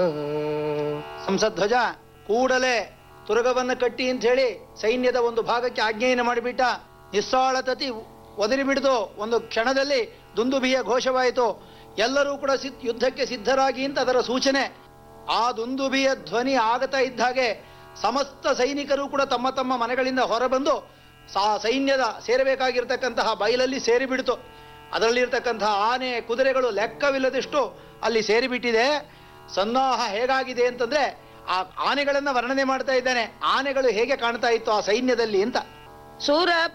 ಸಂಸಧ್ವಜ ಕೂಡಲೇ ತುರಗವನ್ನು ಕಟ್ಟಿ ಅಂತ ಹೇಳಿ ಸೈನ್ಯದ ಒಂದು ಭಾಗಕ್ಕೆ ಆಜ್ಞೆಯನ್ನು ಮಾಡಿಬಿಟ್ಟ ನಿಸ್ಸಾಳತತಿ ಒದರಿ ಬಿಡಿದು ಒಂದು ಕ್ಷಣದಲ್ಲಿ ದುಂದುಭಿಯ ಘೋಷವಾಯಿತು ಎಲ್ಲರೂ ಕೂಡ ಸಿದ್ ಯುದ್ಧಕ್ಕೆ ಸಿದ್ಧರಾಗಿ ಅಂತ ಅದರ ಸೂಚನೆ ಆ ದುಂದುಭಿಯ ಧ್ವನಿ ಆಗತಾ ಇದ್ದ ಹಾಗೆ ಸಮಸ್ತ ಸೈನಿಕರು ಕೂಡ ತಮ್ಮ ತಮ್ಮ ಮನೆಗಳಿಂದ ಹೊರಬಂದು ಸಾ ಸೈನ್ಯದ ಸೇರಬೇಕಾಗಿರ್ತಕ್ಕಂತಹ ಬಯಲಲ್ಲಿ ಸೇರಿಬಿಡ್ತು ಅದರಲ್ಲಿರ್ತಕ್ಕಂತಹ ಆನೆ ಕುದುರೆಗಳು ಲೆಕ್ಕವಿಲ್ಲದಷ್ಟು ಅಲ್ಲಿ ಸೇರಿಬಿಟ್ಟಿದೆ ಸನ್ನಾಹ ಹೇಗಾಗಿದೆ ಅಂತಂದ್ರೆ ಆ ಆನೆಗಳನ್ನ ವರ್ಣನೆ ಮಾಡ್ತಾ ಇದ್ದಾನೆ ಆನೆಗಳು ಹೇಗೆ ಕಾಣ್ತಾ ಇತ್ತು ಆ ಸೈನ್ಯದಲ್ಲಿ ಅಂತ ಶೂರ